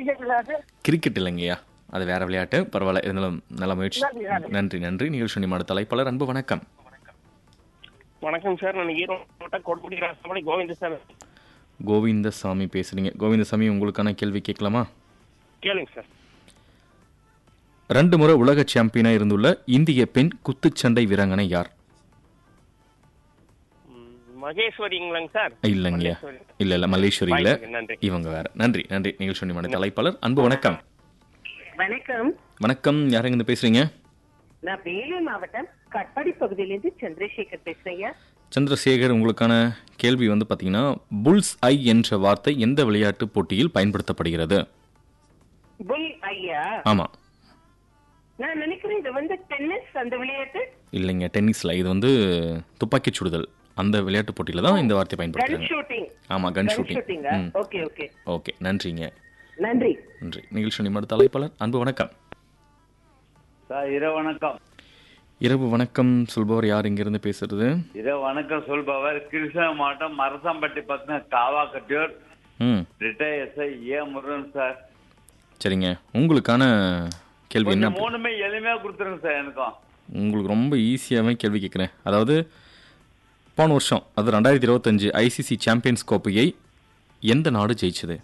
Cricket விளையாட்டு cricket இல்லைங்கய்யா அது வேற விளையாட்டு பரவாயில்ல இருந்தாலும் நல்ல முயற்சி நன்றி, நன்றி. நன்றி நன்றி நிகழ்ச்சி நிமிட தலைப்பாளர் அன்பு வணக்கம் வணக்கம் சார் நான் ஈரோடு மாவட்டம் கொடுமுடி ராசமணி கோவிந்த சார் கோவிந்தசாமி பேசுறீங்க கோவிந்தசாமி உங்களுக்கான கேள்வி கேட்கலாமா கேளுங்க சார் ரெண்டு முறை உலக சாம்பியனா இருந்துள்ள இந்திய பெண் குத்துச்சண்டை வீராங்கனை யார் ம், மகேஸ்வரிங்களாங்க சார் இல்லைங்கய்யா மகேஸ்வரி. இல்ல இல்ல மல்லேஸ்வரி இல்ல வாய்ப்புக்கு நன்றி. இவங்க வேற நன்றி நன்றி நிகழ்ச்சி நிமிட தலைப்பாளர் அன்பு வணக்கம் வணக்கம் வணக்கம் யாருங்க இருந்து பேசுறீங்க நான் வேலூர் மாவட்டம் கட்பாடி பகுதியிலிருந்து சந்திரசேகர் பேசுறேங்க சந்திரசேகர் உங்களுக்கான கேள்வி வந்து பாத்தீங்கன்னா புல்ஸ் ஐ என்ற வார்த்தை எந்த விளையாட்டு போட்டியில் பயன்படுத்தப்படுகிறது புல் ஐயா ஆமா நான் நினைக்கிறேன் இது வந்து டென்னிஸ் அந்த விளையாட்டு இல்லைங்க டென்னிஸ்ல இது வந்து துப்பாக்கி சுடுதல் அந்த விளையாட்டு போட்டியில தான் இந்த வார்த்தை கன் பயன்படுத்துறாங்க ஷூட்டிங் ஆமா கன் கன் ஷூட்டிங் ஷூட்டிங்க ஓகே ஓகே ஓகே நன்றிங்க நன்றி நன்றி நிகழ்ச்சி நிமிட தலைப்பாளர் அன்பு வணக்கம் சார் இரவு வணக்கம் இரவு வணக்கம் சொல்பவர் யார் இங்கிருந்து பேசுறது இரவு வணக்கம் சொல்பவர் கிருஷ்ண மாவட்டம் மரசம்பட்டி பக்கம் காவாக்கட்டியூர் ம் retire SI A Murugan sir சரிங்க உங்களுக்கான கேள்வி என்ன கொஞ்சம் மூணுமே எளிமையா கொடுத்துருங்க சார் எனக்கும் உங்களுக்கு ரொம்ப ஈஸியாகவே கேள்வி கேட்குறேன் அதாவது போன வருஷம் அது ரெண்டாயிரத்தி இருபத்தஞ்சு ஐசிசி சாம்பியன்ஸ் கோப்பையை எந்த நாடு ஜெயிச்சது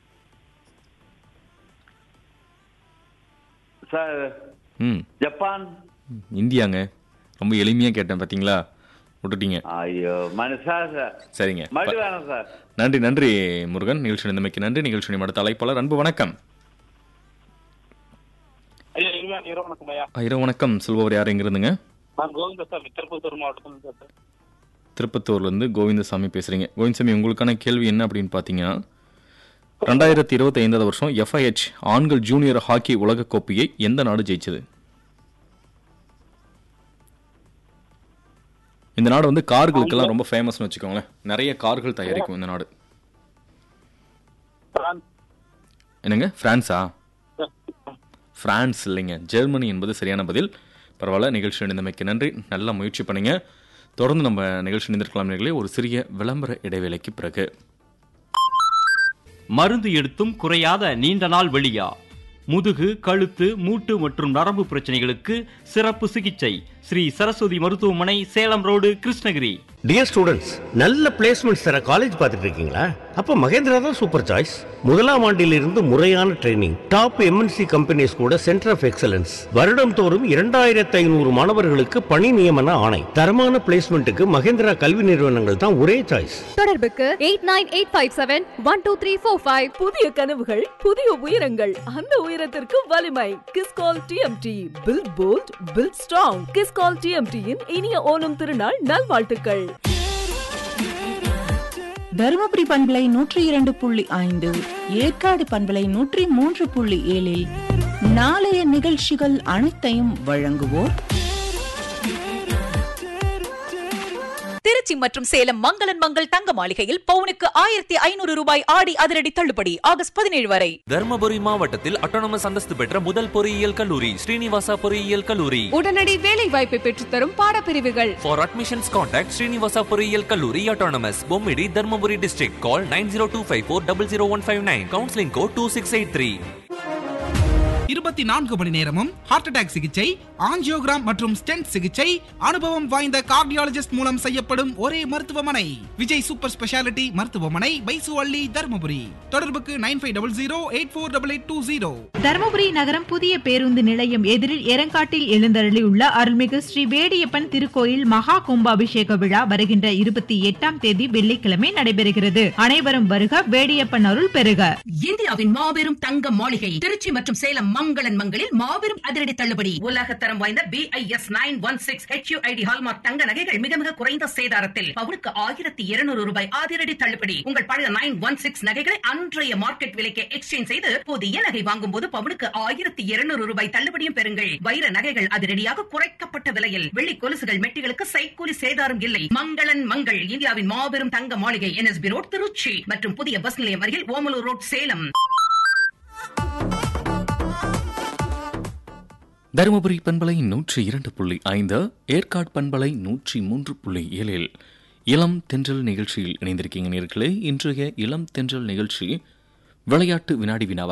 சார் ம் ஜப்பான் இந்தியாங்க ரொம்ப எளிமையாக கேட்டேன் பார்த்தீங்களா விட்டுட்டீங்க ஐயோ மனுஷா சார் சரிங்க மறுபடி வேணாம் சார் நன்றி நன்றி முருகன் நிகழ்ச்சி நிலைமைக்கு நன்றி நிகழ்ச்சி நிமிட தலைப்பாளர் அன்பு வணக்கம் ஐயா இருவா இரவு வணக்கம் ஐயா ஆ, இரவு வணக்கம் சொல்பவர் யார் எங்கிருந்துங்க நான் கோவிந்த சார் திருப்பத்தூர் மாவட்டத்தில் சார் திருப்பத்தூர்லேருந்து கோவிந்தசாமி பேசுகிறீங்க கோவிந்தசாமி உங்களுக்கான கேள்வி என்ன அப்படின்னு பார்த்தீங்கன்னா ரெண்டாயிரத்தி இருபத்தி ஐந்தாவது வருஷம் எஃப்ஐஹெச் ஆண்கள் ஜூனியர் ஹாக்கி உலக கோப்பையை எந்த நாடு ஜெயிச்சது இந்த நாடு வந்து கார்களுக்கெல்லாம் ரொம்ப ஃபேமஸ்னு வச்சுக்கோங்களேன் நிறைய கார்கள் தயாரிக்கும் இந்த நாடு பிரான்ஸ். என்னங்க பிரான்ஸா பிரான்ஸ் இல்லைங்க ஜெர்மனி என்பது சரியான பதில் பரவாயில்ல நிகழ்ச்சி இணைந்தமைக்கு நன்றி நல்லா முயற்சி பண்ணுங்க தொடர்ந்து நம்ம நிகழ்ச்சி இணைந்திருக்கலாம் நேயர்களே ஒரு சிறிய விளம்பர இடைவேளைக்கு பிறகு மருந்து எடுத்தும் குறையாத நீண்ட நாள் வெளியா முதுகு கழுத்து மூட்டு மற்றும் நரம்பு பிரச்சனைகளுக்கு சிறப்பு சிகிச்சை ஸ்ரீ சரஸ்வதி மருத்துவமனை Salem road Krishnagiri dear students நல்ல பிளேஸ்மெண்ட்ஸ் தர காலேஜ் பார்த்துட்டு இருக்கீங்களா அப்போ மகேந்திரா தான் சூப்பர் சாய்ஸ் முதலாம் ஆண்டிலிருந்து முறையான ட்ரைனிங் டாப் எம்என்சி கம்பெனிஸ் கூட சென்டர் ஆஃப் எக்ஸலன்ஸ் வருடம் தோறும் இரண்டாயிரத்து ஐநூறு மாணவர்களுக்கு பணி நியமன ஆணை தரமான பிளேஸ்மெண்ட்டுக்கு மகேந்திரா கல்வி நிறுவனங்கள் தான் ஒரே சாய்ஸ் தொடர்புக்கு eight nine eight five seven one two three four five புதிய கனவுகள் புதிய உயரங்கள் அந்த உயரத்திற்கு வலிமை Kiscol TMT feel bold feel strong Kiscol டிஎம்டியின் இனிய ஓணம் திருநாள் நல்வாழ்த்துக்கள் தருமபுரி பண்பலை நூற்றி இரண்டு புள்ளி ஐந்து ஏற்காடு பண்பலை நூற்றி மூன்று புள்ளி ஏழில் நாளைய நிகழ்ச்சிகள் அனைத்தையும் வழங்குவோர் திருச்சி மற்றும் சேலம் மங்களன் மங்கள் தங்க மாளிகையில் பவுனுக்கு ஆயிரத்தி ஐநூறு ரூபாய் ஆடி அதிரடி தள்ளுபடி ஆகஸ்ட் பதினேழு வரை தர்மபுரி மாவட்டத்தில் அட்டானமஸ் அந்தஸ்து பெற்ற முதல் பொறியியல் கல்லூரி ஸ்ரீனிவாசா பொறியியல் கல்லூரி உடனடி வேலை வாய்ப்பை பெற்றுத்தரும் பாடப்பிரிவுகள் For admissions contact ஸ்ரீனிவாசா பொறியியல் கல்லூரி autonomous Bommidi Dharmapuri district call nine zero two five four double zero one five nine counselling code two six eight three இருபத்தி நான்கு மணி நேரமும் ஹார்ட் அட்டாக் சிகிச்சை ஆஞ்சியோகிராம் மற்றும் ஸ்டென்ட் சிகிச்சை அனுபவம் வாய்ந்த கார்டியாலஜிஸ்ட் மூலம் செய்யப்படும் ஒரே மருத்துவமனை விஜய் சூப்பர் ஸ்பெஷாலிட்டி மருத்துவமனை பைசுவள்ளி தருமபுரி தொடர்புக்கு nine five double zero eight four double eight two zero Dharmapuri நகரம் புதிய பேருந்து நிலையம் எதிரில் எரங்காட்டில் எழுந்தருளியுள்ள அருள்மிகு ஸ்ரீ வேடியப்பன் திருக்கோயில் மகா கும்பாபிஷேக விழா வருகின்ற இருபத்தி எட்டாம் தேதி வெள்ளிக்கிழமை நடைபெறுகிறது அனைவரும் வருக வேடியப்பன் அருள் பெறுக இந்தியாவின் மாபெரும் தங்க மாளிகை திருச்சி மற்றும் சேலம் மங்களன் மங்களில் மாபெரும் அதிரடி தள்ளுபடி உலகத்தரம் வாய்ந்த B I S nine one six HUID hallmark தங்க நகைகள் மிக மிக குறைந்த சேதாரத்தில் பவுனுக்கு ஆயிரத்தி இருநூறு ரூபாய் அதிரடி தள்ளுபடி உங்கள் பழைய நைன் ஒன் சிக்ஸ் நகைகளை அன்றைய மார்க்கெட் விலைக்கு எக்ஸ்சேஞ்ச் செய்து புதிய நகை வாங்கும் போது பவுனுக்கு ஆயிரத்தி இருநூறு ரூபாய் தள்ளுபடியும் பெறுங்கள் வைர நகைகள் அதிரடியாக குறைக்கப்பட்ட விலையில் வெள்ளி கொலுசுகள் மெட்டிகளுக்கு சைக்கூலி சேதாரம் இல்லை மங்களன் மங்கள் இந்தியாவின் மாபெரும் தங்க மாளிகை என்எஸ்பி ரோட் திருச்சி மற்றும் புதிய பஸ் நிலையம் அருகில் ஓமலூர் ரோட் சேலம் தருமபுரி பண்பலை நூற்றி இரண்டு புள்ளி ஐந்து ஏற்காடு பண்பலை நூற்றி மூன்று புள்ளி ஏழில் இளம் தென்றல் நிகழ்ச்சியில் இணைந்திருக்கீங்க நேர்களே இன்றைய இளம் தென்றல் நிகழ்ச்சி விளையாட்டு வினாடி வினாவாக